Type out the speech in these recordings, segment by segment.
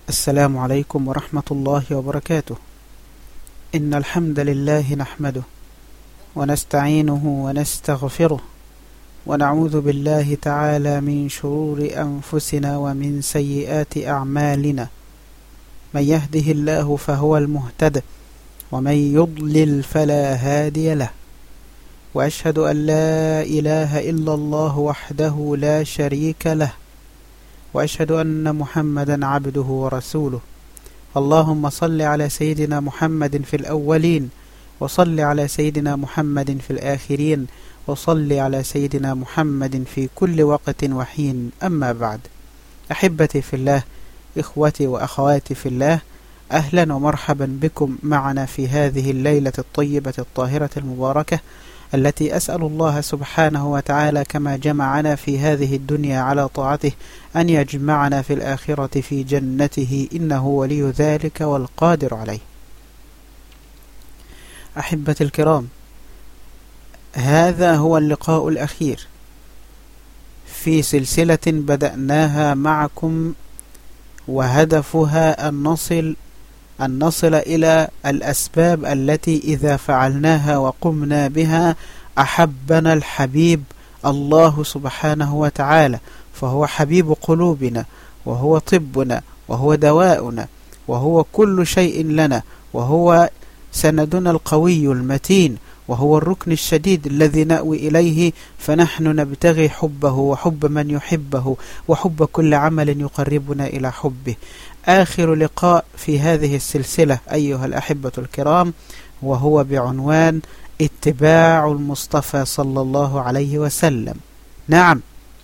السلام عليكم ورحمة الله وبركاته إن الحمد لله نحمده ونستعينه ونستغفره ونعوذ بالله تعالى من شرور أنفسنا ومن سيئات أعمالنا من يهده الله فهو المهتد ومن يضلل فلا هادي له وأشهد أن لا إله إلا الله وحده لا شريك له وأشهد أن محمدا عبده ورسوله اللهم صل على سيدنا محمد في الأولين وصل على سيدنا محمد في الآخرين وصل على سيدنا محمد في كل وقت وحين أما بعد أحبتي في الله إخوتي وأخواتي في الله أهلا ومرحبا بكم معنا في هذه الليلة الطيبة الطاهرة المباركة التي أسأل الله سبحانه وتعالى كما جمعنا في هذه الدنيا على طاعته أن يجمعنا في الآخرة في جنته إنه ولي ذلك والقادر عليه أحبة الكرام هذا هو اللقاء الأخير في سلسلة بدأناها معكم وهدفها أن نصل أن نصل إلى الأسباب التي إذا فعلناها وقمنا بها أحبنا الحبيب الله سبحانه وتعالى فهو حبيب قلوبنا وهو طبنا وهو دواؤنا وهو كل شيء لنا وهو سندنا القوي المتين وهو الركن الشديد الذي نأوي إليه فنحن نبتغي حبه وحب من يحبه وحب كل عمل يقربنا إلى حبه آخر لقاء في هذه السلسلة أيها الأحبة الكرام وهو بعنوان اتباع المصطفى صلى الله عليه وسلم نعم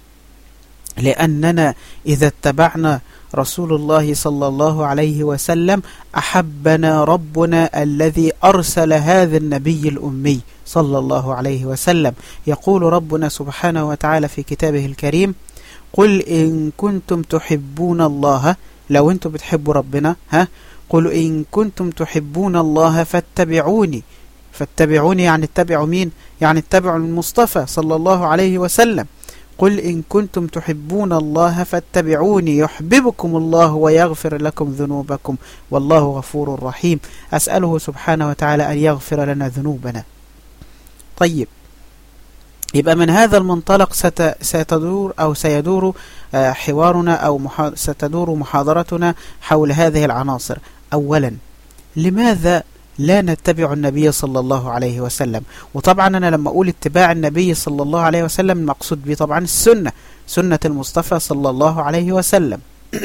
لأننا إذا اتبعنا رسول الله صلى الله عليه وسلم أحبنا ربنا الذي أرسل هذا النبي الأمي صلى الله عليه وسلم يقول ربنا سبحانه وتعالى في كتابه الكريم قل إن كنتم تحبون الله لو أنتم بتحبوا ربنا ها قل إن كنتم تحبون الله فاتبعوني فاتبعوني يعني اتبعوا مين يعني اتبعوا المصطفى صلى الله عليه وسلم قل إن كنتم تحبون الله فاتبعوني يحببكم الله ويغفر لكم ذنوبكم والله غفور رحيم أسأله سبحانه وتعالى أن يغفر لنا ذنوبنا طيب يبقى من هذا المنطلق ستدور أو سيدور حوارنا أو ستدور محاضرتنا حول هذه العناصر أولا لماذا لا نتبع النبي صلى الله عليه وسلم وطبعا أنا لما أقول اتباع النبي صلى الله عليه وسلم المقصود به طبعا السنة سنة المصطفى صلى الله عليه وسلم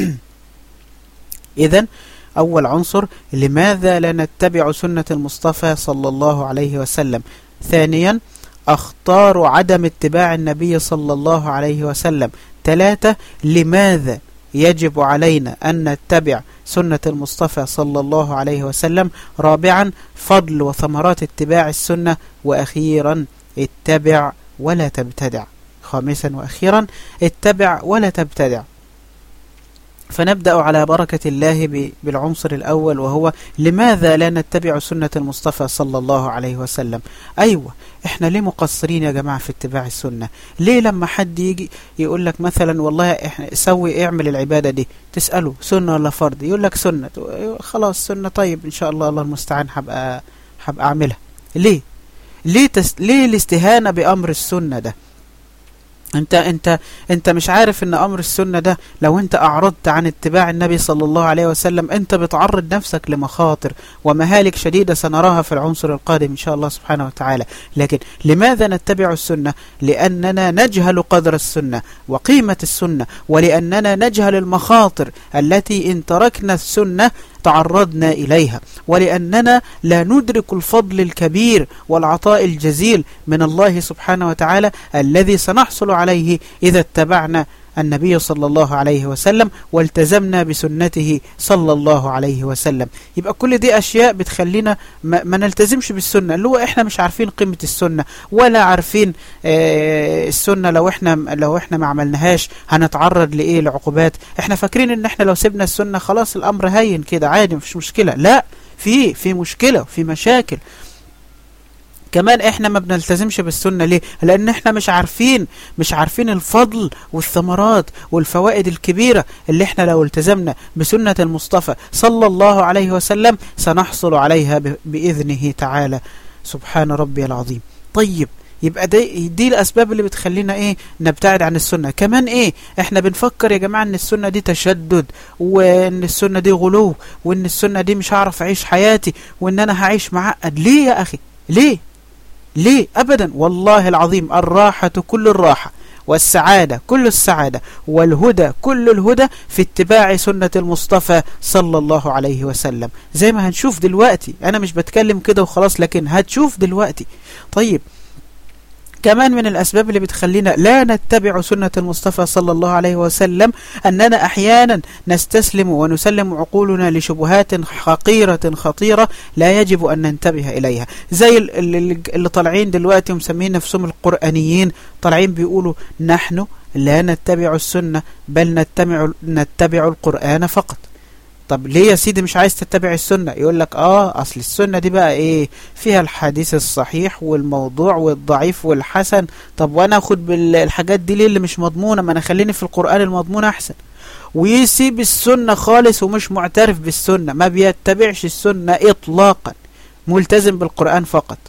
إذا أول عنصر لماذا لا نتبع سنة المصطفى صلى الله عليه وسلم ثانيا أختار عدم اتباع النبي صلى الله عليه وسلم ثلاثة لماذا يجب علينا أن نتبع سنة المصطفى صلى الله عليه وسلم رابعا فضل وثمرات اتباع السنة وأخيرا اتبع ولا تبتدع خامسا وأخيرا اتبع ولا تبتدع فنبدأ على بركة الله بالعنصر الأول وهو لماذا لا نتبع سنة المصطفى صلى الله عليه وسلم أيوة إحنا ليه مقصرين يا جماعة في اتباع السنة ليه لما حد يجي يقول لك مثلا والله إحنا سوي اعمل العبادة دي تسأله سنة ولا فرض يقول لك سنة خلاص سنة طيب إن شاء الله الله المستعان حبقى, حبقى أعملها ليه ليه, تس... ليه الاستهانة بأمر السنة ده انت انت انت مش عارف ان امر السنه ده لو انت اعرضت عن اتباع النبي صلى الله عليه وسلم انت بتعرض نفسك لمخاطر ومهالك شديده سنراها في العنصر القادم ان شاء الله سبحانه وتعالى لكن لماذا نتبع السنه لاننا نجهل قدر السنه وقيمه السنه ولاننا نجهل المخاطر التي ان تركنا السنه تعرضنا إليها ولأننا لا ندرك الفضل الكبير والعطاء الجزيل من الله سبحانه وتعالى الذي سنحصل عليه إذا اتبعنا النبي صلى الله عليه وسلم والتزمنا بسنته صلى الله عليه وسلم يبقى كل دي أشياء بتخلينا ما, ما نلتزمش بالسنة اللي هو إحنا مش عارفين قيمة السنة ولا عارفين آه السنة لو إحنا لو إحنا ما عملناهاش هنتعرض لإيه لعقوبات إحنا فاكرين إن إحنا لو سيبنا السنة خلاص الأمر هين كده عادي مفيش مشكلة لا في في مشكلة في مشاكل كمان احنا ما بنلتزمش بالسنة ليه لان احنا مش عارفين مش عارفين الفضل والثمرات والفوائد الكبيرة اللي احنا لو التزمنا بسنة المصطفى صلى الله عليه وسلم سنحصل عليها بإذنه تعالى سبحان ربي العظيم طيب يبقى دي, دي الأسباب اللي بتخلينا إيه نبتعد عن السنة كمان إيه إحنا بنفكر يا جماعة إن السنة دي تشدد وإن السنة دي غلو وإن السنة دي مش هعرف أعيش حياتي وإن أنا هعيش معقد ليه يا أخي ليه ليه أبدا والله العظيم الراحة كل الراحة والسعادة كل السعادة والهدى كل الهدى في اتباع سنة المصطفى صلى الله عليه وسلم زي ما هنشوف دلوقتي أنا مش بتكلم كده وخلاص لكن هتشوف دلوقتي طيب كمان من الأسباب اللي بتخلينا لا نتبع سنة المصطفى صلى الله عليه وسلم أننا أحيانا نستسلم ونسلم عقولنا لشبهات حقيرة خطيرة لا يجب أن ننتبه إليها زي اللي طالعين دلوقتي ومسمين نفسهم القرآنيين طالعين بيقولوا نحن لا نتبع السنة بل نتبع, نتبع القرآن فقط طب ليه يا سيدي مش عايز تتبع السنة يقول لك اه اصل السنة دي بقى ايه فيها الحديث الصحيح والموضوع والضعيف والحسن طب وانا اخد بالحاجات دي ليه اللي مش مضمونة ما انا خليني في القرآن المضمون احسن ويسيب السنة خالص ومش معترف بالسنة ما بيتبعش السنة اطلاقا ملتزم بالقرآن فقط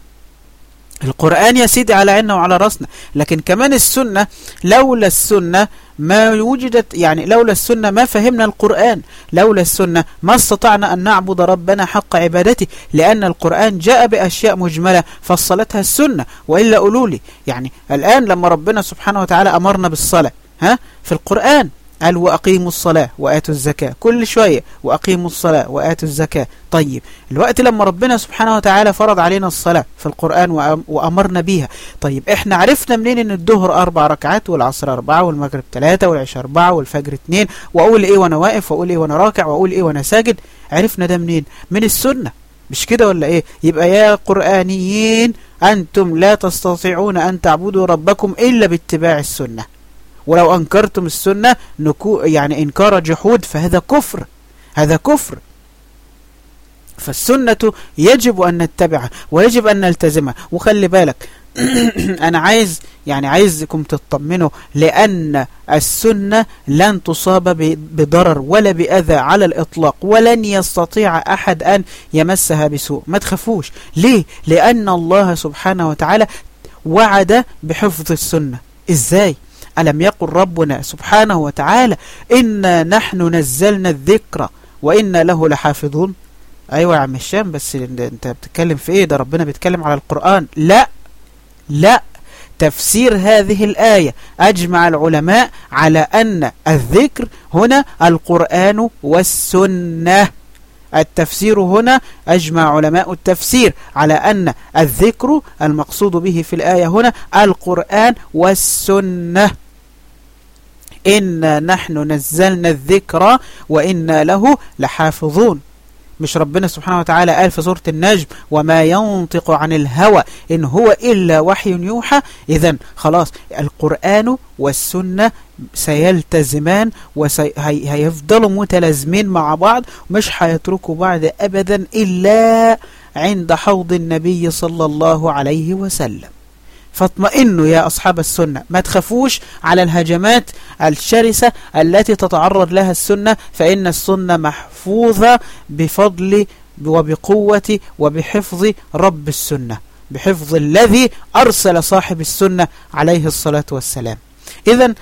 القرآن يا سيدي على عنا وعلى راسنا لكن كمان السنة لولا السنة ما وجدت يعني لولا السنة ما فهمنا القرآن لولا السنة ما استطعنا أن نعبد ربنا حق عبادته لأن القرآن جاء بأشياء مجملة فصلتها السنة وإلا أولولي يعني الآن لما ربنا سبحانه وتعالى أمرنا بالصلاة ها في القرآن قال وأقيموا الصلاة وآتوا الزكاة كل شوية وأقيموا الصلاة وآتوا الزكاة طيب الوقت لما ربنا سبحانه وتعالى فرض علينا الصلاة في القرآن وأمرنا بيها طيب إحنا عرفنا منين إن الظهر أربع ركعات والعصر أربعة والمغرب ثلاثة والعشاء أربعة والفجر اثنين وأقول إيه وأنا واقف وأقول إيه وأنا راكع وأقول إيه وأنا ساجد عرفنا ده منين من السنة مش كده ولا إيه يبقى يا قرآنيين أنتم لا تستطيعون أن تعبدوا ربكم إلا باتباع السنة ولو أنكرتم السنة نكو يعني إنكار جحود فهذا كفر هذا كفر فالسنة يجب أن نتبعها ويجب أن نلتزمها وخلي بالك أنا عايز يعني عايزكم تطمنوا لأن السنة لن تصاب بضرر ولا بأذى على الإطلاق ولن يستطيع أحد أن يمسها بسوء ما تخافوش ليه؟ لأن الله سبحانه وتعالى وعد بحفظ السنة إزاي؟ ألم يقل ربنا سبحانه وتعالى إنا نحن نزلنا الذكر وإنا له لحافظون أيوة يا عم الشام بس أنت بتتكلم في إيه ده ربنا بيتكلم على القرآن لا لا تفسير هذه الآية أجمع العلماء على أن الذكر هنا القرآن والسنة التفسير هنا أجمع علماء التفسير على أن الذكر المقصود به في الآية هنا القرآن والسنة إنا نحن نزلنا الذكر وإنا له لحافظون مش ربنا سبحانه وتعالى قال في سورة النجم وما ينطق عن الهوى إن هو إلا وحي يوحى إذا خلاص القرآن والسنة سيلتزمان وهيفضلوا متلازمين مع بعض مش هيتركوا بعض أبدا إلا عند حوض النبي صلى الله عليه وسلم فاطمئنوا يا أصحاب السنة ما تخافوش على الهجمات الشرسة التي تتعرض لها السنة فإن السنة محفوظة بفضل وبقوة وبحفظ رب السنة بحفظ الذي أرسل صاحب السنة عليه الصلاة والسلام إذا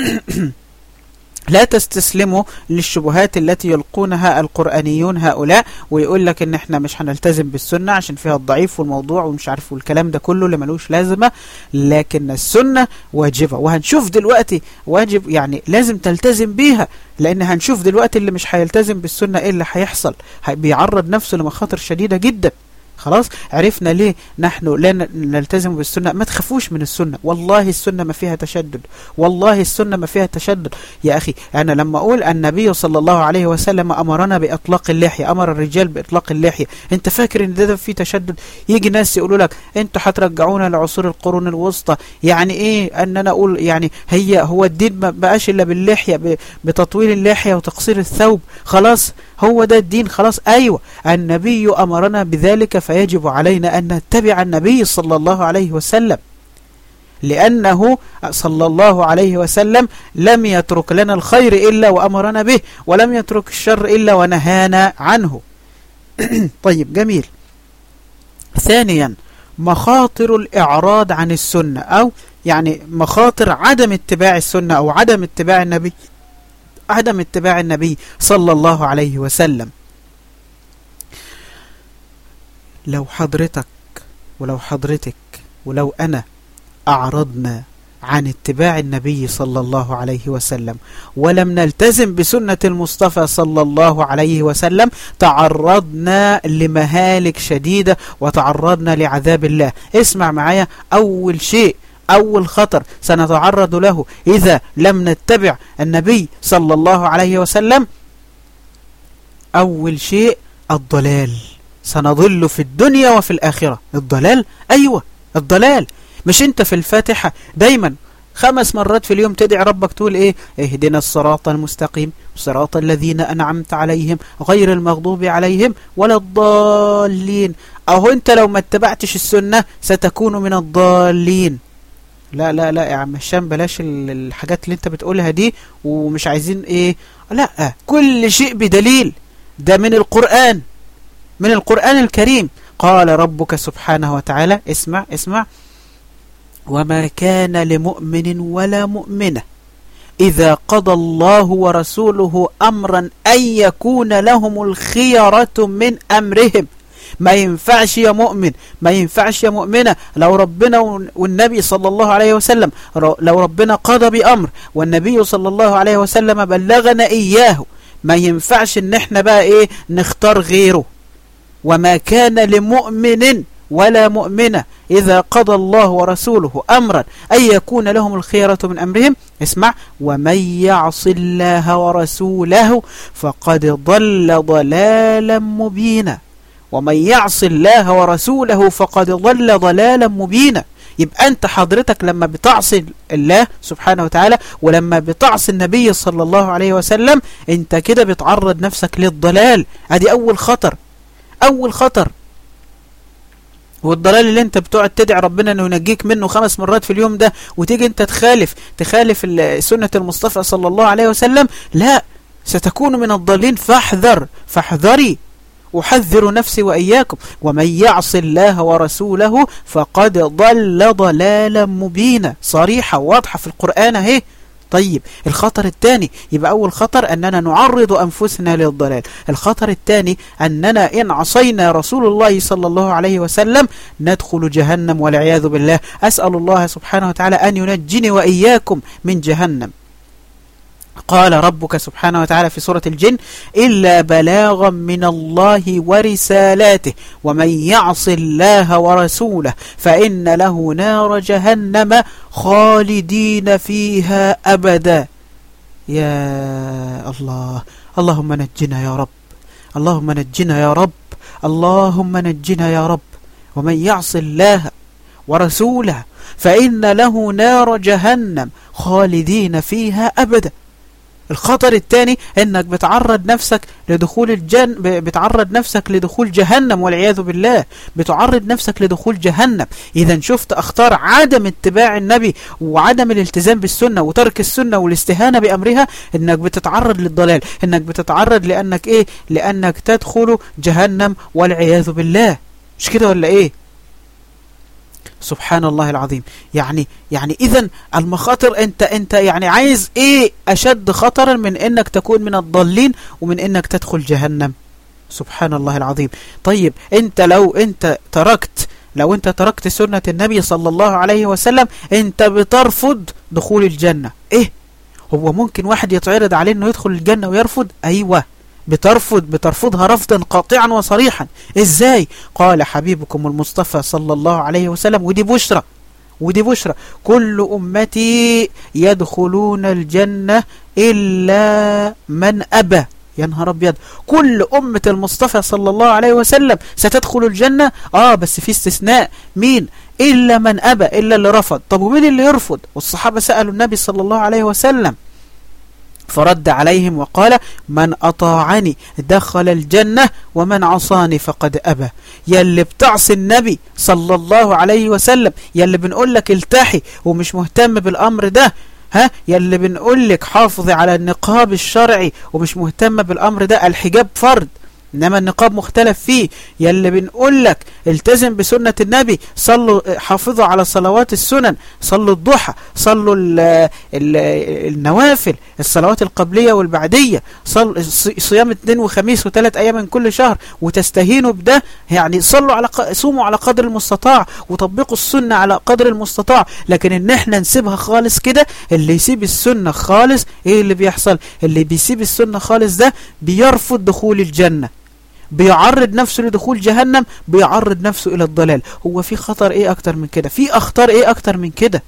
لا تستسلموا للشبهات التي يلقونها القرآنيون هؤلاء ويقول لك ان احنا مش هنلتزم بالسنة عشان فيها الضعيف والموضوع ومش عارف والكلام ده كله اللي ملوش لازمة لكن السنة واجبة وهنشوف دلوقتي واجب يعني لازم تلتزم بيها لان هنشوف دلوقتي اللي مش هيلتزم بالسنة ايه اللي هيحصل بيعرض نفسه لمخاطر شديدة جدا خلاص عرفنا ليه نحن لا نلتزم بالسنة ما تخافوش من السنة والله السنة ما فيها تشدد والله السنة ما فيها تشدد يا أخي أنا لما أقول النبي صلى الله عليه وسلم أمرنا بإطلاق اللحية أمر الرجال بإطلاق اللحية أنت فاكر إن ده, ده فيه تشدد يجي ناس يقولوا لك أنتوا هترجعونا لعصور القرون الوسطى يعني إيه أن أنا أقول يعني هي هو الدين ما بقاش إلا باللحية بتطويل اللحية وتقصير الثوب خلاص هو ده الدين خلاص أيوة النبي أمرنا بذلك فيجب علينا أن نتبع النبي صلى الله عليه وسلم لأنه صلى الله عليه وسلم لم يترك لنا الخير إلا وأمرنا به ولم يترك الشر إلا ونهانا عنه طيب جميل ثانيا مخاطر الإعراض عن السنة أو يعني مخاطر عدم اتباع السنة أو عدم اتباع النبي عدم اتباع النبي صلى الله عليه وسلم لو حضرتك ولو حضرتك ولو أنا أعرضنا عن اتباع النبي صلى الله عليه وسلم ولم نلتزم بسنة المصطفى صلى الله عليه وسلم تعرضنا لمهالك شديدة وتعرضنا لعذاب الله اسمع معايا أول شيء أول خطر سنتعرض له إذا لم نتبع النبي صلى الله عليه وسلم أول شيء الضلال سنضل في الدنيا وفي الآخرة الضلال أيوة الضلال مش انت في الفاتحة دايما خمس مرات في اليوم تدعي ربك تقول ايه اهدنا الصراط المستقيم صراط الذين انعمت عليهم غير المغضوب عليهم ولا الضالين اهو انت لو ما اتبعتش السنة ستكون من الضالين لا لا لا يا عم هشام بلاش الحاجات اللي انت بتقولها دي ومش عايزين ايه لا كل شيء بدليل ده من القرآن من القرآن الكريم قال ربك سبحانه وتعالى اسمع اسمع وما كان لمؤمن ولا مؤمنة إذا قضى الله ورسوله أمرا أن يكون لهم الخيرة من أمرهم ما ينفعش يا مؤمن ما ينفعش يا مؤمنة لو ربنا والنبي صلى الله عليه وسلم لو ربنا قضى بأمر والنبي صلى الله عليه وسلم بلغنا إياه ما ينفعش ان احنا بقى ايه نختار غيره وما كان لمؤمن ولا مؤمنة إذا قضى الله ورسوله أمرا أن يكون لهم الخيرة من أمرهم اسمع ومن يعص الله ورسوله فقد ضل ضلالا مبينا ومن يعص الله ورسوله فقد ضل ضلالا مبينا يبقى أنت حضرتك لما بتعصي الله سبحانه وتعالى ولما بتعصي النبي صلى الله عليه وسلم أنت كده بتعرض نفسك للضلال هذه أول خطر أول خطر والضلال اللي انت بتقعد تدعي ربنا انه ينجيك منه خمس مرات في اليوم ده وتيجي انت تخالف تخالف سنة المصطفى صلى الله عليه وسلم لا ستكون من الضالين فاحذر فاحذري أحذر نفسي وإياكم ومن يعص الله ورسوله فقد ضل ضلالا مبينا صريحة واضحة في القرآن اهي طيب الخطر الثاني يبقى أول خطر أننا نعرض أنفسنا للضلال الخطر الثاني أننا إن عصينا رسول الله صلى الله عليه وسلم ندخل جهنم والعياذ بالله أسأل الله سبحانه وتعالى أن ينجني وإياكم من جهنم قال ربك سبحانه وتعالى في سورة الجن إلا بلاغا من الله ورسالاته ومن يعص الله ورسوله فإن له نار جهنم خالدين فيها أبدا يا الله اللهم نجنا يا رب اللهم نجنا يا رب اللهم نجنا يا رب ومن يعص الله ورسوله فإن له نار جهنم خالدين فيها أبدا الخطر الثاني انك بتعرض نفسك لدخول الجن بتعرض نفسك لدخول جهنم والعياذ بالله بتعرض نفسك لدخول جهنم اذا شفت اختار عدم اتباع النبي وعدم الالتزام بالسنة وترك السنة والاستهانة بامرها انك بتتعرض للضلال انك بتتعرض لانك ايه لانك تدخل جهنم والعياذ بالله مش كده ولا ايه سبحان الله العظيم يعني يعني اذا المخاطر انت انت يعني عايز ايه اشد خطرا من انك تكون من الضالين ومن انك تدخل جهنم سبحان الله العظيم طيب انت لو انت تركت لو انت تركت سنة النبي صلى الله عليه وسلم انت بترفض دخول الجنة ايه هو ممكن واحد يتعرض عليه انه يدخل الجنة ويرفض ايوه بترفض بترفضها رفضا قاطعا وصريحا ازاي قال حبيبكم المصطفى صلى الله عليه وسلم ودي بشرى ودي بشرى كل أمتي يدخلون الجنة إلا من أبى يا نهار أبيض كل أمة المصطفى صلى الله عليه وسلم ستدخل الجنة آه بس في استثناء مين إلا من أبى إلا اللي رفض طب ومين اللي يرفض والصحابة سألوا النبي صلى الله عليه وسلم فرد عليهم وقال من أطاعني دخل الجنة ومن عصاني فقد أبى يلي بتعصي النبي صلى الله عليه وسلم يلي بنقول لك التحي ومش مهتم بالأمر ده ها يلي بنقول لك حافظي على النقاب الشرعي ومش مهتم بالأمر ده الحجاب فرض إنما النقاب مختلف فيه يلي بنقول لك التزم بسنة النبي صلوا حافظوا على صلوات السنن صلوا الضحى صلوا ال ال النوافل الصلوات القبلية والبعدية صل صيام اثنين وخميس وثلاث أيام من كل شهر وتستهينوا بده يعني صلوا على صوموا على قدر المستطاع وطبقوا السنة على قدر المستطاع لكن ان احنا نسيبها خالص كده اللي يسيب السنة خالص ايه اللي بيحصل اللي بيسيب السنة خالص ده بيرفض دخول الجنة بيعرض نفسه لدخول جهنم بيعرض نفسه إلى الضلال هو في خطر إيه أكتر من كده في أخطار إيه أكتر من كده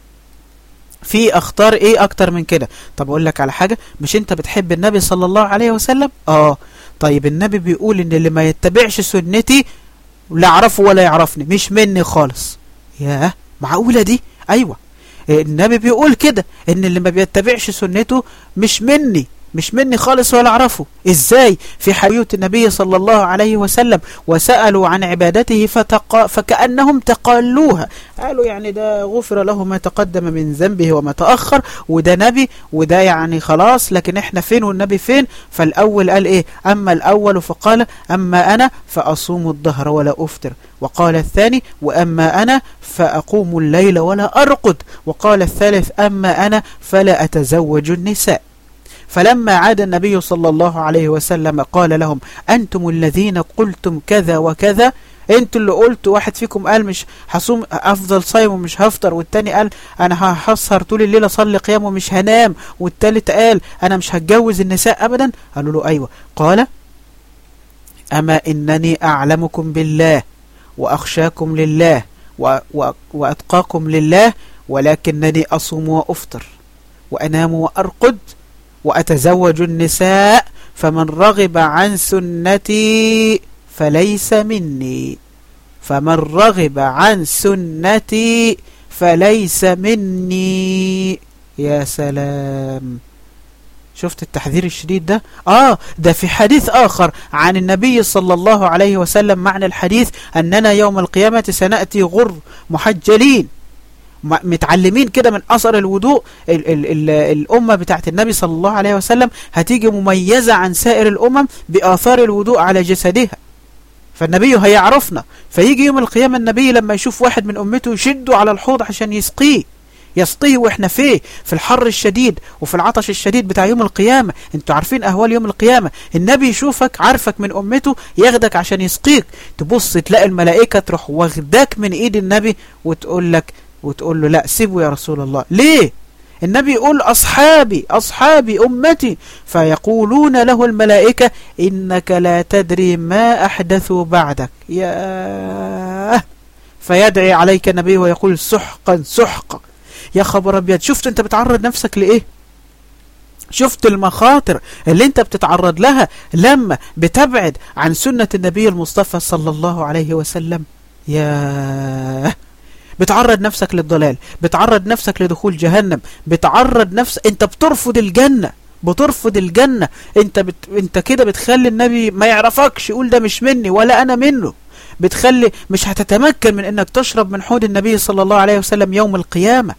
في أخطار إيه أكتر من كده طب أقول لك على حاجة مش أنت بتحب النبي صلى الله عليه وسلم آه طيب النبي بيقول إن اللي ما يتبعش سنتي لا أعرفه ولا يعرفني مش مني خالص ياه معقولة دي أيوة النبي بيقول كده إن اللي ما بيتبعش سنته مش مني مش مني خالص ولا اعرفه ازاي في حيوة النبي صلى الله عليه وسلم وسألوا عن عبادته فتق... فكأنهم تقالوها قالوا يعني ده غفر له ما تقدم من ذنبه وما تأخر وده نبي وده يعني خلاص لكن احنا فين والنبي فين فالأول قال ايه أما الأول فقال أما أنا فأصوم الظهر ولا أفطر وقال الثاني وأما أنا فأقوم الليل ولا أرقد وقال الثالث أما أنا فلا أتزوج النساء فلما عاد النبي صلى الله عليه وسلم قال لهم أنتم الذين قلتم كذا وكذا انتوا اللي قلتوا واحد فيكم قال مش هصوم افضل صايم ومش هفطر والتاني قال انا هسهر طول الليل اصلي قيام ومش هنام والتالت قال انا مش هتجوز النساء ابدا قالوا له ايوه قال اما انني اعلمكم بالله واخشاكم لله و و واتقاكم لله ولكنني اصوم وافطر وانام وارقد وأتزوج النساء فمن رغب عن سنتي فليس مني فمن رغب عن سنتي فليس مني يا سلام شفت التحذير الشديد ده آه ده في حديث آخر عن النبي صلى الله عليه وسلم معنى الحديث أننا يوم القيامة سنأتي غر محجلين متعلمين كده من أثر الوضوء ال ال ال الأمة بتاعت النبي صلى الله عليه وسلم هتيجي مميزة عن سائر الأمم بآثار الوضوء على جسدها فالنبي هيعرفنا فيجي يوم القيامة النبي لما يشوف واحد من أمته يشده على الحوض عشان يسقيه يسقيه واحنا فيه في الحر الشديد وفي العطش الشديد بتاع يوم القيامة انتوا عارفين اهوال يوم القيامة النبي يشوفك عارفك من امته ياخدك عشان يسقيك تبص تلاقي الملائكة تروح واخداك من ايد النبي وتقول لك وتقول له لا سيبه يا رسول الله ليه النبي يقول أصحابي أصحابي أمتي فيقولون له الملائكة إنك لا تدري ما أحدثوا بعدك يا فيدعي عليك النبي ويقول سحقا سحقا يا خبر أبيض شفت أنت بتعرض نفسك لإيه شفت المخاطر اللي انت بتتعرض لها لما بتبعد عن سنة النبي المصطفى صلى الله عليه وسلم يا بتعرض نفسك للضلال بتعرض نفسك لدخول جهنم بتعرض نفسك انت بترفض الجنة بترفض الجنة انت بت... انت كده بتخلي النبي ما يعرفكش يقول ده مش مني ولا انا منه بتخلي مش هتتمكن من انك تشرب من حوض النبي صلى الله عليه وسلم يوم القيامة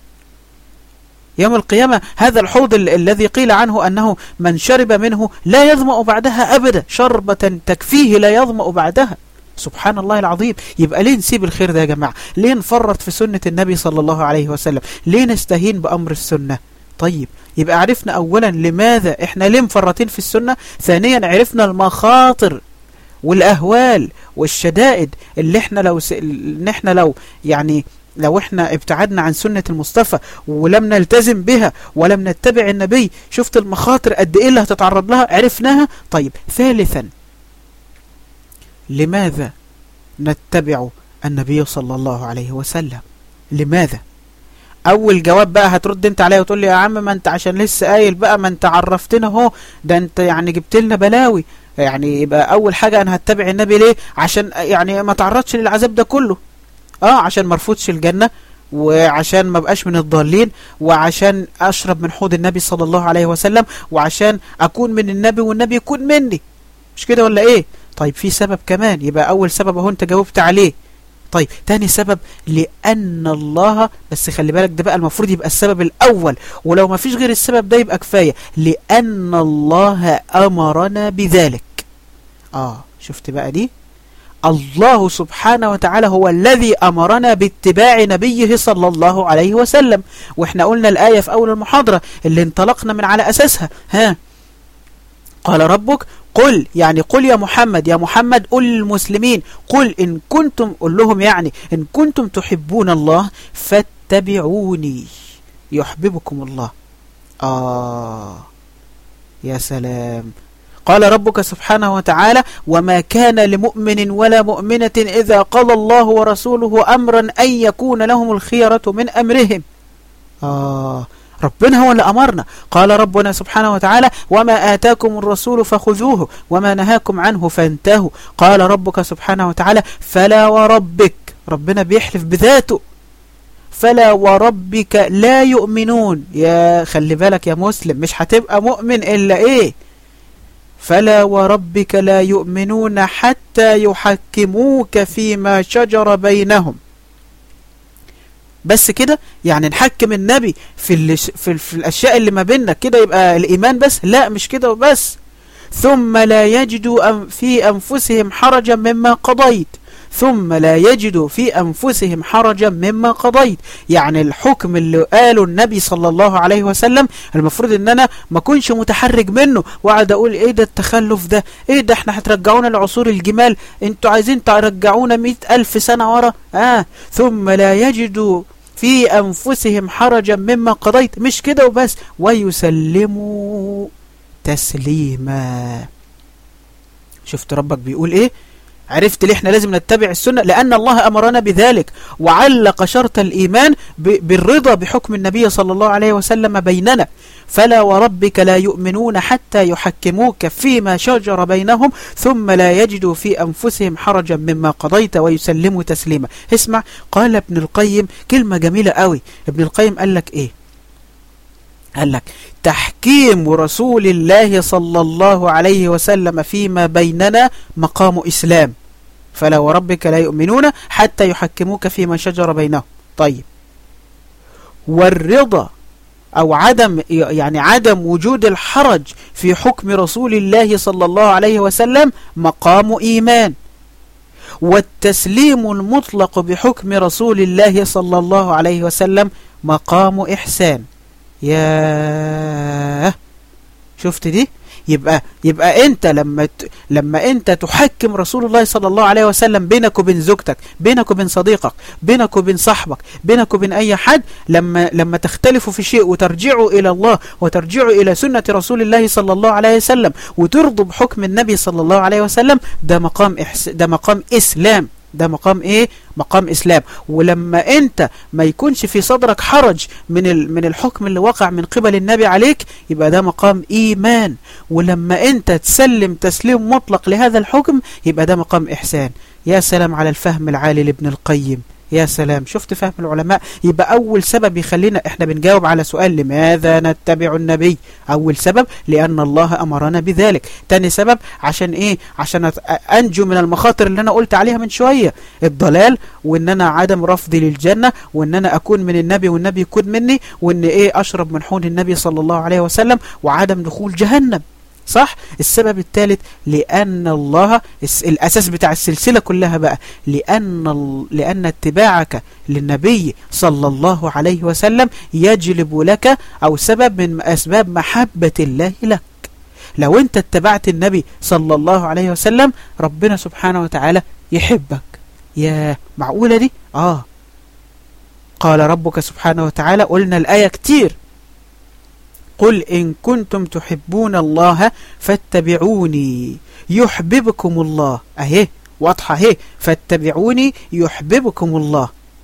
يوم القيامة هذا الحوض ال الذي قيل عنه أنه من شرب منه لا يظمأ بعدها أبدا شربة تكفيه لا يظمأ بعدها سبحان الله العظيم يبقى ليه نسيب الخير ده يا جماعة ليه نفرط في سنة النبي صلى الله عليه وسلم ليه نستهين بأمر السنة طيب يبقى عرفنا أولا لماذا إحنا ليه مفرطين في السنة ثانيا عرفنا المخاطر والأهوال والشدائد اللي إحنا لو س... اللي إحنا لو يعني لو احنا ابتعدنا عن سنة المصطفى ولم نلتزم بها ولم نتبع النبي شفت المخاطر قد ايه اللي هتتعرض لها عرفناها طيب ثالثا لماذا نتبع النبي صلى الله عليه وسلم لماذا اول جواب بقى هترد انت عليا وتقول لي يا عم ما انت عشان لسه قايل بقى ما انت عرفتنا اهو ده انت يعني جبت لنا بلاوي يعني يبقى اول حاجة انا هتبع النبي ليه عشان يعني ما تعرضش للعذاب ده كله اه عشان مرفوضش الجنة وعشان ما بقاش من الضالين وعشان أشرب من حوض النبي صلى الله عليه وسلم وعشان أكون من النبي والنبي يكون مني مش كده ولا إيه طيب في سبب كمان يبقى أول سبب اهو أنت جاوبت عليه طيب تاني سبب لأن الله بس خلي بالك ده بقى المفروض يبقى السبب الأول ولو ما فيش غير السبب ده يبقى كفاية لأن الله أمرنا بذلك آه شفت بقى دي الله سبحانه وتعالى هو الذي أمرنا باتباع نبيه صلى الله عليه وسلم وإحنا قلنا الآية في أول المحاضرة اللي انطلقنا من على أساسها ها قال ربك قل يعني قل يا محمد يا محمد قل للمسلمين قل إن كنتم قل لهم يعني إن كنتم تحبون الله فاتبعوني يحببكم الله آه يا سلام قال ربك سبحانه وتعالى وما كان لمؤمن ولا مؤمنة إذا قال الله ورسوله أمرا أن يكون لهم الخيرة من أمرهم آه ربنا هو اللي أمرنا قال ربنا سبحانه وتعالى وما آتاكم الرسول فخذوه وما نهاكم عنه فانتهوا قال ربك سبحانه وتعالى فلا وربك ربنا بيحلف بذاته فلا وربك لا يؤمنون يا خلي بالك يا مسلم مش هتبقى مؤمن إلا إيه فلا وربك لا يؤمنون حتى يحكموك فيما شجر بينهم بس كده يعني نحكم النبي في, في, في الأشياء اللي ما بيننا كده يبقى الإيمان بس لا مش كده وبس ثم لا يجدوا في أنفسهم حرجا مما قضيت ثم لا يجدوا في أنفسهم حرجا مما قضيت يعني الحكم اللي قاله النبي صلى الله عليه وسلم المفروض ان انا ما كنش متحرج منه وقعد اقول ايه ده التخلف ده ايه ده احنا هترجعونا لعصور الجمال انتوا عايزين ترجعونا مئة الف سنة ورا اه ثم لا يجدوا في أنفسهم حرجا مما قضيت مش كده وبس ويسلموا تسليما شفت ربك بيقول ايه عرفت ليه احنا لازم نتبع السنة لأن الله أمرنا بذلك وعلق شرط الإيمان بالرضا بحكم النبي صلى الله عليه وسلم بيننا فلا وربك لا يؤمنون حتى يحكموك فيما شجر بينهم ثم لا يجدوا في أنفسهم حرجا مما قضيت ويسلموا تسليما اسمع قال ابن القيم كلمة جميلة قوي ابن القيم قال لك ايه قال لك تحكيم رسول الله صلى الله عليه وسلم فيما بيننا مقام إسلام فلا وربك لا يؤمنون حتى يحكموك فيما شجر بينهم طيب والرضا أو عدم يعني عدم وجود الحرج في حكم رسول الله صلى الله عليه وسلم مقام إيمان والتسليم المطلق بحكم رسول الله صلى الله عليه وسلم مقام إحسان ياه شفت دي يبقى يبقى انت لما ت... لما انت تحكم رسول الله صلى الله عليه وسلم بينك وبين زوجتك بينك وبين صديقك بينك وبين صاحبك بينك وبين اي حد لما لما تختلفوا في شيء وترجعوا الى الله وترجعوا الى سنة رسول الله صلى الله عليه وسلم وترضوا بحكم النبي صلى الله عليه وسلم ده مقام إحس... ده مقام اسلام ده مقام ايه مقام اسلام ولما انت ما يكونش في صدرك حرج من من الحكم اللي وقع من قبل النبي عليك يبقى ده مقام ايمان ولما انت تسلم تسليم مطلق لهذا الحكم يبقى ده مقام احسان يا سلام على الفهم العالي لابن القيم يا سلام شفت فهم العلماء يبقى أول سبب يخلينا إحنا بنجاوب على سؤال لماذا نتبع النبي أول سبب لأن الله أمرنا بذلك تاني سبب عشان إيه عشان أنجو من المخاطر اللي أنا قلت عليها من شوية الضلال وإن أنا عدم رفضي للجنة وإن أنا أكون من النبي والنبي يكون مني وإن إيه أشرب من حوض النبي صلى الله عليه وسلم وعدم دخول جهنم صح السبب الثالث لأن الله الأساس بتاع السلسلة كلها بقى لأن, لأن اتباعك للنبي صلى الله عليه وسلم يجلب لك أو سبب من أسباب محبة الله لك لو انت اتبعت النبي صلى الله عليه وسلم ربنا سبحانه وتعالى يحبك يا معقولة دي آه قال ربك سبحانه وتعالى قلنا الآية كتير قل إن كنتم تحبون الله فاتبعوني يحببكم الله أهي واضحة اهي فاتبعوني يحببكم الله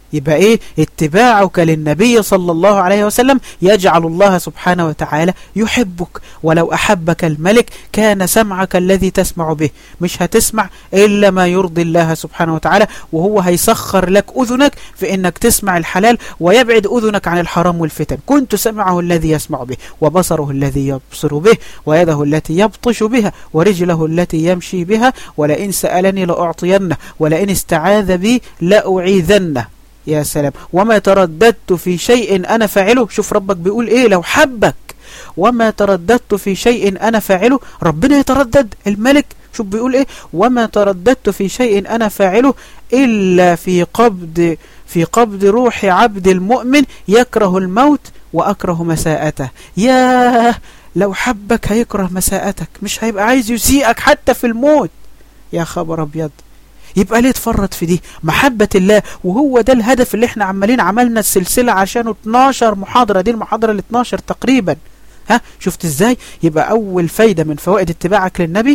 يبقى ايه اتباعك للنبي صلى الله عليه وسلم يجعل الله سبحانه وتعالى يحبك ولو أحبك الملك كان سمعك الذي تسمع به مش هتسمع إلا ما يرضي الله سبحانه وتعالى وهو هيسخر لك أذنك في إنك تسمع الحلال ويبعد أذنك عن الحرام والفتن كنت سمعه الذي يسمع به وبصره الذي يبصر به ويده التي يبطش بها ورجله التي يمشي بها ولئن سألني لأعطينه ولئن استعاذ بي لأعيذنه يا سلام وما ترددت في شيء أنا فاعله شوف ربك بيقول إيه لو حبك وما ترددت في شيء أنا فاعله ربنا يتردد الملك شوف بيقول إيه وما ترددت في شيء أنا فاعله إلا في قبض في قبض روح عبد المؤمن يكره الموت وأكره مساءته يا لو حبك هيكره مساءتك مش هيبقى عايز يسيئك حتى في الموت يا خبر أبيض يبقى ليه تفرط في دي محبة الله وهو ده الهدف اللي احنا عمالين عملنا السلسلة عشانه 12 محاضرة دي المحاضرة ال 12 تقريبا ها شفت ازاي يبقى اول فايدة من فوائد اتباعك للنبي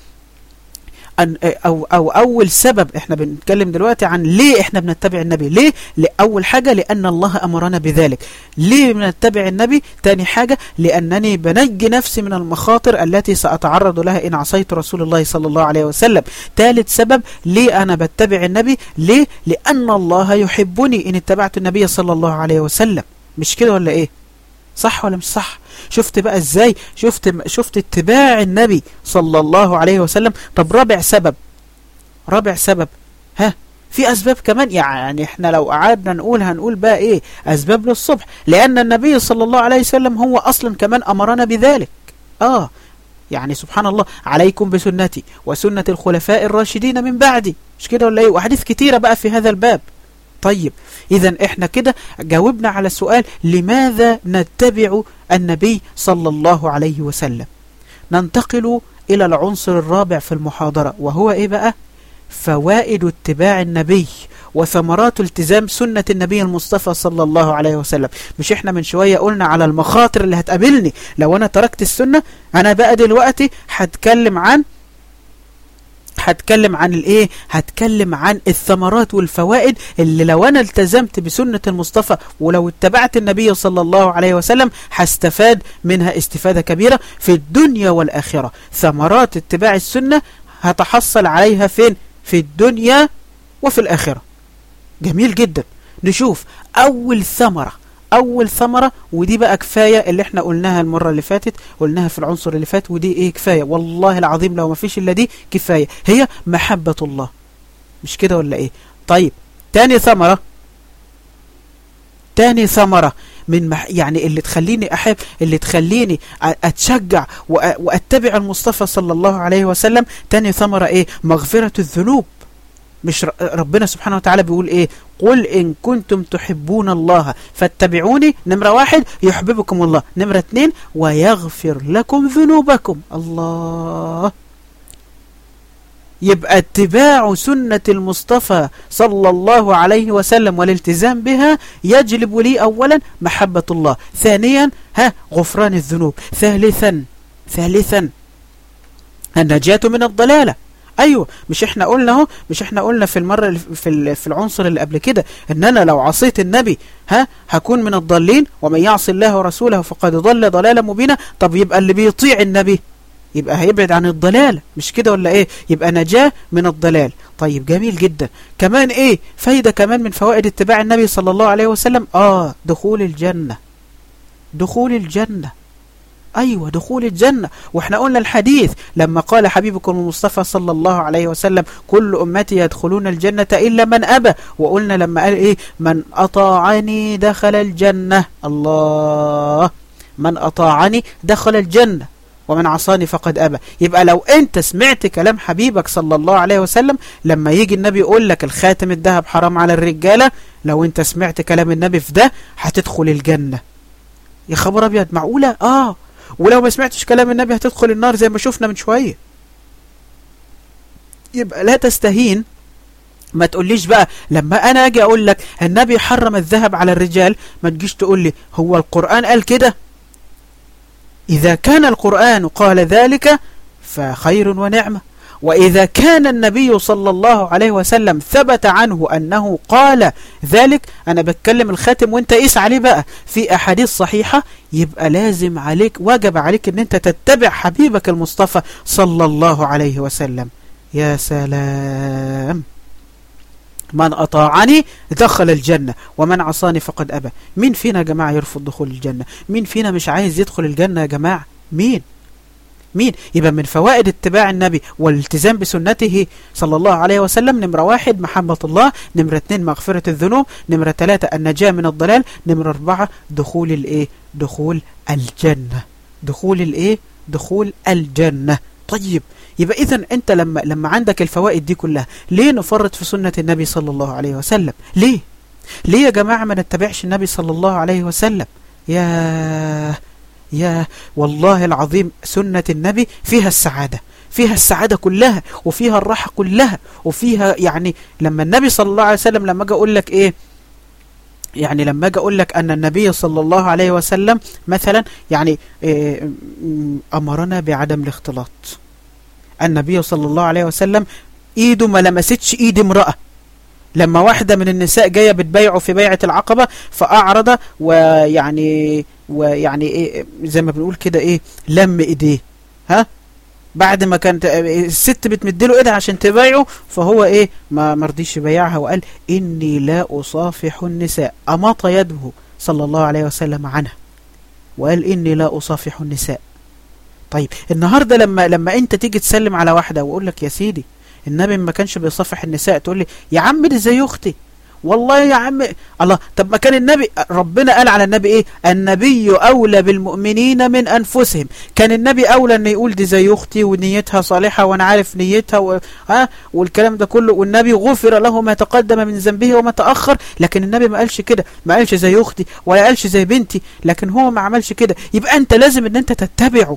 أن أو, أو أول سبب إحنا بنتكلم دلوقتي عن ليه إحنا بنتبع النبي ليه لأول حاجة لأن الله أمرنا بذلك ليه بنتبع النبي تاني حاجة لأنني بنجي نفسي من المخاطر التي سأتعرض لها إن عصيت رسول الله صلى الله عليه وسلم ثالث سبب ليه أنا بتبع النبي ليه لأن الله يحبني إن اتبعت النبي صلى الله عليه وسلم مش كده ولا إيه صح ولا مش صح شفت بقى ازاي شفت شفت اتباع النبي صلى الله عليه وسلم طب رابع سبب رابع سبب ها في أسباب كمان يعني احنا لو قعدنا نقول هنقول بقى ايه أسباب للصبح لأن النبي صلى الله عليه وسلم هو أصلا كمان أمرنا بذلك آه يعني سبحان الله عليكم بسنتي وسنة الخلفاء الراشدين من بعدي مش كده ولا ايه وحديث كتيرة بقى في هذا الباب طيب إذا إحنا كده جاوبنا على السؤال لماذا نتبع النبي صلى الله عليه وسلم ننتقل إلى العنصر الرابع في المحاضرة وهو إيه بقى؟ فوائد اتباع النبي وثمرات التزام سنة النبي المصطفى صلى الله عليه وسلم مش احنا من شوية قلنا على المخاطر اللي هتقابلني لو انا تركت السنة انا بقى دلوقتي هتكلم عن هتكلم عن الايه هتكلم عن الثمرات والفوائد اللي لو انا التزمت بسنة المصطفى ولو اتبعت النبي صلى الله عليه وسلم هستفاد منها استفادة كبيرة في الدنيا والآخرة ثمرات اتباع السنة هتحصل عليها فين في الدنيا وفي الآخرة جميل جدا نشوف أول ثمرة أول ثمرة ودي بقى كفاية اللي احنا قلناها المرة اللي فاتت قلناها في العنصر اللي فات ودي ايه كفاية والله العظيم لو ما فيش إلا دي كفاية هي محبة الله مش كده ولا ايه طيب تاني ثمرة تاني ثمرة من مح يعني اللي تخليني أحب اللي تخليني أتشجع وأتبع المصطفى صلى الله عليه وسلم تاني ثمرة إيه مغفرة الذنوب مش ربنا سبحانه وتعالى بيقول ايه قل إن كنتم تحبون الله فاتبعوني نمرة واحد يحببكم الله نمرة اتنين ويغفر لكم ذنوبكم الله يبقى اتباع سنة المصطفى صلى الله عليه وسلم والالتزام بها يجلب لي أولا محبة الله ثانيا ها غفران الذنوب ثالثا ثالثا النجاة من الضلالة ايوه مش احنا قلنا اهو مش احنا قلنا في المره في في العنصر اللي قبل كده ان انا لو عصيت النبي ها هكون من الضالين ومن يعصي الله ورسوله فقد ضل ضلالا مبينا طب يبقى اللي بيطيع النبي يبقى هيبعد عن الضلال مش كده ولا ايه يبقى نجاه من الضلال طيب جميل جدا كمان ايه فايده كمان من فوائد اتباع النبي صلى الله عليه وسلم اه دخول الجنه دخول الجنه أيوة دخول الجنة وإحنا قلنا الحديث لما قال حبيبكم المصطفى صلى الله عليه وسلم كل أمتي يدخلون الجنة إلا من أبى وقلنا لما قال إيه من أطاعني دخل الجنة الله من أطاعني دخل الجنة ومن عصاني فقد أبى يبقى لو أنت سمعت كلام حبيبك صلى الله عليه وسلم لما يجي النبي يقول لك الخاتم الذهب حرام على الرجالة لو أنت سمعت كلام النبي في ده هتدخل الجنة يا خبر أبيض معقولة آه ولو ما سمعتش كلام النبي هتدخل النار زي ما شفنا من شوية يبقى لا تستهين ما تقوليش بقى لما انا اجي اقول لك النبي حرم الذهب على الرجال ما تجيش تقول لي هو القرآن قال كده اذا كان القرآن قال ذلك فخير ونعمة وإذا كان النبي صلى الله عليه وسلم ثبت عنه أنه قال ذلك أنا بتكلم الخاتم وانت قيس عليه بقى في أحاديث صحيحة يبقى لازم عليك واجب عليك أن انت تتبع حبيبك المصطفى صلى الله عليه وسلم يا سلام من أطاعني دخل الجنة ومن عصاني فقد أبى مين فينا يا جماعة يرفض دخول الجنة مين فينا مش عايز يدخل الجنة يا جماعة مين مين يبقى من فوائد اتباع النبي والالتزام بسنته صلى الله عليه وسلم نمرة واحد محبة الله نمرة اتنين مغفرة الذنوب نمرة ثلاثة النجاة من الضلال نمرة أربعة دخول الايه دخول الجنة دخول الايه دخول الجنة طيب يبقى إذا أنت لما لما عندك الفوائد دي كلها ليه نفرط في سنة النبي صلى الله عليه وسلم ليه ليه يا جماعة ما نتبعش النبي صلى الله عليه وسلم يا يا والله العظيم سنة النبي فيها السعادة فيها السعادة كلها وفيها الراحة كلها وفيها يعني لما النبي صلى الله عليه وسلم لما اجي اقول لك ايه يعني لما اجي اقول لك ان النبي صلى الله عليه وسلم مثلا يعني إيه امرنا بعدم الاختلاط النبي صلى الله عليه وسلم ايده ما لمستش ايد امرأة لما واحدة من النساء جاية بتبيعه في بيعة العقبة فأعرض ويعني ويعني إيه زي ما بنقول كده ايه لم ايديه ها بعد ما كانت الست بتمدله ايدها عشان تبايعه فهو ايه ما مرضيش يبيعها وقال اني لا اصافح النساء اماط يده صلى الله عليه وسلم عنها وقال اني لا اصافح النساء طيب النهاردة لما لما انت تيجي تسلم على واحدة واقول لك يا سيدي النبي ما كانش بيصافح النساء تقول لي يا عم دي زي اختي والله يا عم الله طب ما كان النبي ربنا قال على النبي ايه النبي اولى بالمؤمنين من انفسهم كان النبي اولى ان يقول دي زي اختي ونيتها صالحه وانا عارف نيتها و... ها والكلام ده كله والنبي غفر له ما تقدم من ذنبه وما تاخر لكن النبي ما قالش كده ما قالش زي اختي ولا قالش زي بنتي لكن هو ما عملش كده يبقى انت لازم ان انت تتبعه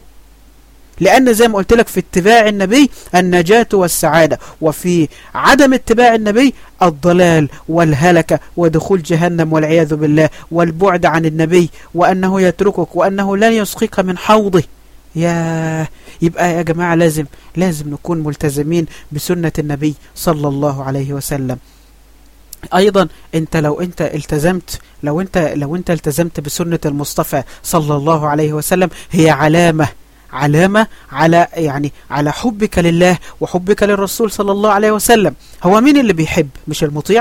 لأن زي ما قلت لك في اتباع النبي النجاة والسعادة وفي عدم اتباع النبي الضلال والهلكة ودخول جهنم والعياذ بالله والبعد عن النبي وأنه يتركك وأنه لن يسقيك من حوضه يا يبقى يا جماعة لازم لازم نكون ملتزمين بسنة النبي صلى الله عليه وسلم ايضا انت لو انت التزمت لو انت لو انت التزمت بسنة المصطفى صلى الله عليه وسلم هي علامة علامة على يعني على حبك لله وحبك للرسول صلى الله عليه وسلم هو مين اللي بيحب مش المطيع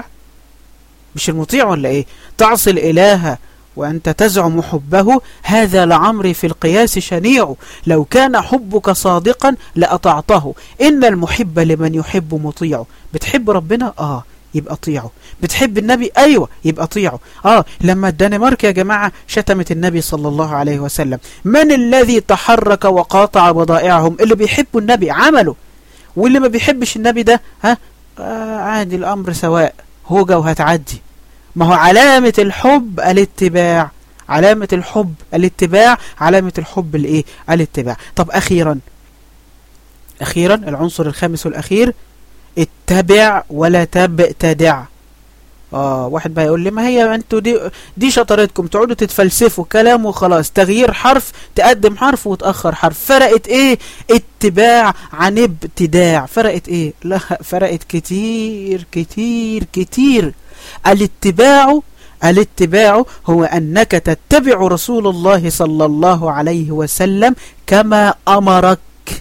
مش المطيع ولا ايه تعصي الإله وأنت تزعم حبه هذا لعمري في القياس شنيع لو كان حبك صادقا لأطعته إن المحب لمن يحب مطيع بتحب ربنا آه يبقى طيعه بتحب النبي أيوة يبقى طيعه آه لما الدنمارك يا جماعة شتمت النبي صلى الله عليه وسلم من الذي تحرك وقاطع بضائعهم اللي بيحبوا النبي عمله واللي ما بيحبش النبي ده ها آه عادي الأمر سواء هوجة وهتعدي ما هو علامة الحب الاتباع علامة الحب الاتباع علامة الحب الايه الاتباع طب أخيرا أخيرا العنصر الخامس والأخير اتبع ولا تبتدع اه واحد بقى يقول لي ما هي انتوا دي دي شطارتكم تقعدوا تتفلسفوا كلام وخلاص تغيير حرف تقدم حرف وتأخر حرف فرقت ايه اتباع عن ابتداع فرقت ايه لا فرقت كتير كتير كتير الاتباع الاتباع هو أنك تتبع رسول الله صلى الله عليه وسلم كما أمرك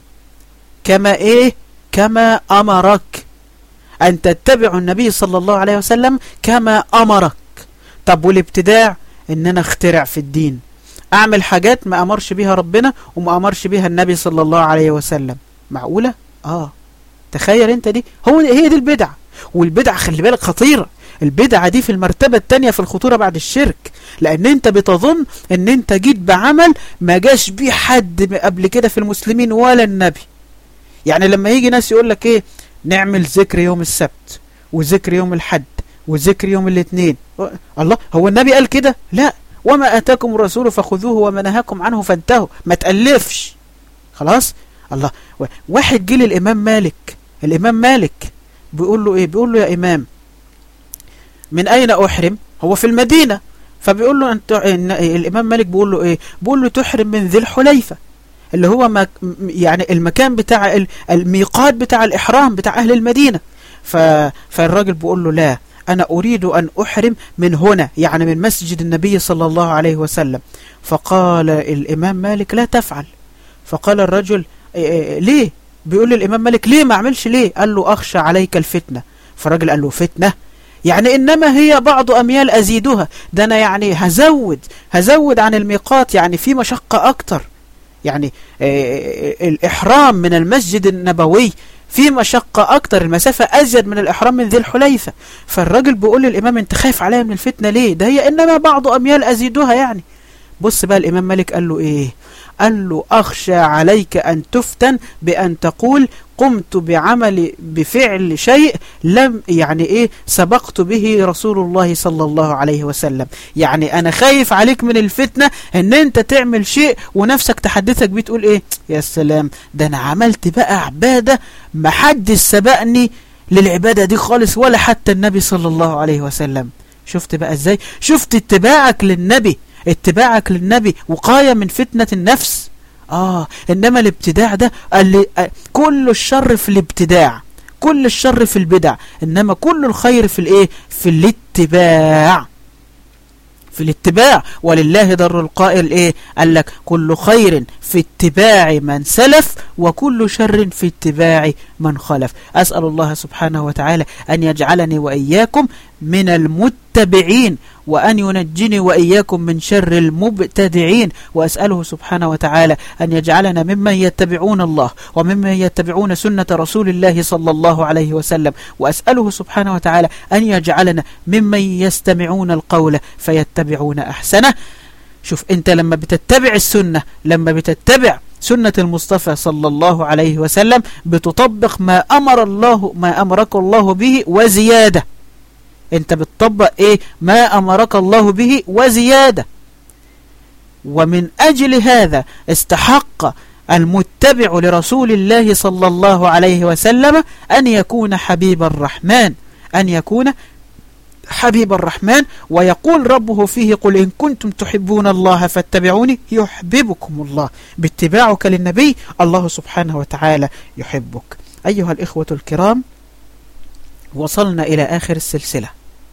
كما إيه كما أمرك أن تتبع النبي صلى الله عليه وسلم كما أمرك طب والابتداع إن أنا اخترع في الدين أعمل حاجات ما أمرش بها ربنا وما أمرش بها النبي صلى الله عليه وسلم معقولة؟ آه تخيل أنت دي هو هي دي البدع والبدع خلي بالك خطيرة البدعة دي في المرتبة التانية في الخطورة بعد الشرك لأن أنت بتظن أن أنت جيت بعمل ما جاش بيه حد قبل كده في المسلمين ولا النبي يعني لما يجي ناس يقول لك ايه نعمل ذكر يوم السبت وذكر يوم الحد وذكر يوم الاثنين الله هو النبي قال كده لا وما اتاكم الرسول فخذوه وما نهاكم عنه فانتهوا ما تألفش خلاص الله واحد جه للامام مالك الامام مالك بيقول له ايه بيقول له يا امام من اين احرم هو في المدينة فبيقول له انت الامام مالك بيقول له ايه بيقول له تحرم من ذي الحليفة اللي هو مك يعني المكان بتاع الميقات بتاع الإحرام بتاع أهل المدينة فالراجل بيقول له لا أنا أريد أن أحرم من هنا يعني من مسجد النبي صلى الله عليه وسلم فقال الإمام مالك لا تفعل فقال الرجل إيه، إيه، ليه بيقول الإمام مالك ليه ما عملش ليه قال له أخشى عليك الفتنة فالراجل قال له فتنة يعني إنما هي بعض أميال أزيدها ده أنا يعني هزود هزود عن الميقات يعني في مشقة أكتر يعني إيه، الإحرام من المسجد النبوي في مشقة أكتر المسافة أزيد من الإحرام من ذي الحليفة فالراجل بيقول للإمام أنت خايف عليا من الفتنة ليه ده هي إنما بعض أميال أزيدها يعني بص بقى الإمام مالك قال له إيه قال له أخشى عليك أن تفتن بأن تقول قمت بعمل بفعل شيء لم يعني إيه سبقت به رسول الله صلى الله عليه وسلم يعني أنا خايف عليك من الفتنة أن أنت تعمل شيء ونفسك تحدثك بتقول إيه يا سلام ده أنا عملت بقى عبادة محدش سبقني للعبادة دي خالص ولا حتى النبي صلى الله عليه وسلم شفت بقى ازاي شفت اتباعك للنبي اتباعك للنبي وقاية من فتنة النفس آه إنما الابتداع ده اللي كل الشر في الابتداع كل الشر في البدع إنما كل الخير في الإيه في الاتباع في الاتباع ولله در القائل ايه قال لك كل خير في اتباع من سلف وكل شر في اتباع من خلف أسأل الله سبحانه وتعالى أن يجعلني وإياكم من المتبعين وأن ينجني وإياكم من شر المبتدعين وأسأله سبحانه وتعالى أن يجعلنا ممن يتبعون الله وممن يتبعون سنة رسول الله صلى الله عليه وسلم وأسأله سبحانه وتعالى أن يجعلنا ممن يستمعون القول فيتبعون أحسنه شوف أنت لما بتتبع السنة لما بتتبع سنة المصطفى صلى الله عليه وسلم بتطبق ما أمر الله ما أمرك الله به وزيادة انت بتطبق ايه ما امرك الله به وزيادة ومن اجل هذا استحق المتبع لرسول الله صلى الله عليه وسلم أن يكون حبيب الرحمن أن يكون حبيب الرحمن ويقول ربه فيه قل إن كنتم تحبون الله فاتبعوني يحببكم الله باتباعك للنبي الله سبحانه وتعالى يحبك أيها الإخوة الكرام وصلنا إلى آخر السلسلة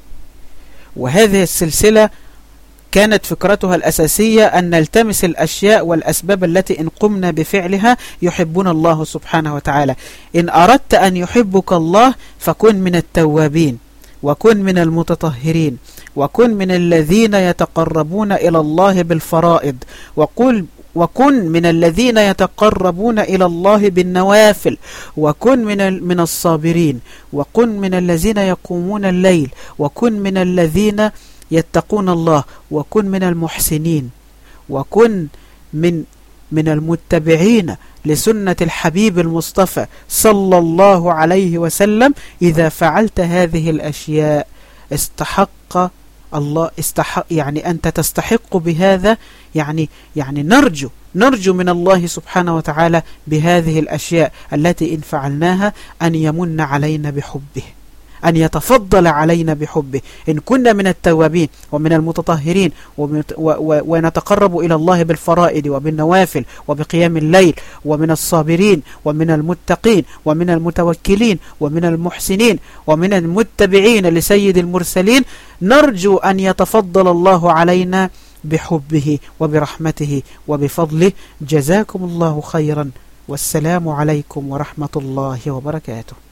وهذه السلسلة كانت فكرتها الأساسية أن نلتمس الأشياء والأسباب التي إن قمنا بفعلها يحبون الله سبحانه وتعالى إن أردت أن يحبك الله فكن من التوابين وكن من المتطهرين وكن من الذين يتقربون إلى الله بالفرائض وقل وكن من الذين يتقربون إلى الله بالنوافل وكن من من الصابرين وكن من الذين يقومون الليل وكن من الذين يتقون الله وكن من المحسنين وكن من من المتبعين لسنة الحبيب المصطفى صلى الله عليه وسلم إذا فعلت هذه الأشياء استحق الله استحق يعني أنت تستحق بهذا يعني يعني نرجو نرجو من الله سبحانه وتعالى بهذه الأشياء التي إن فعلناها أن يمن علينا بحبه أن يتفضل علينا بحبه إن كنا من التوابين ومن المتطهرين ونتقرب إلى الله بالفرائض وبالنوافل وبقيام الليل ومن الصابرين ومن المتقين ومن المتوكلين ومن المحسنين ومن المتبعين لسيد المرسلين نرجو أن يتفضل الله علينا بحبه وبرحمته وبفضله جزاكم الله خيرا والسلام عليكم ورحمة الله وبركاته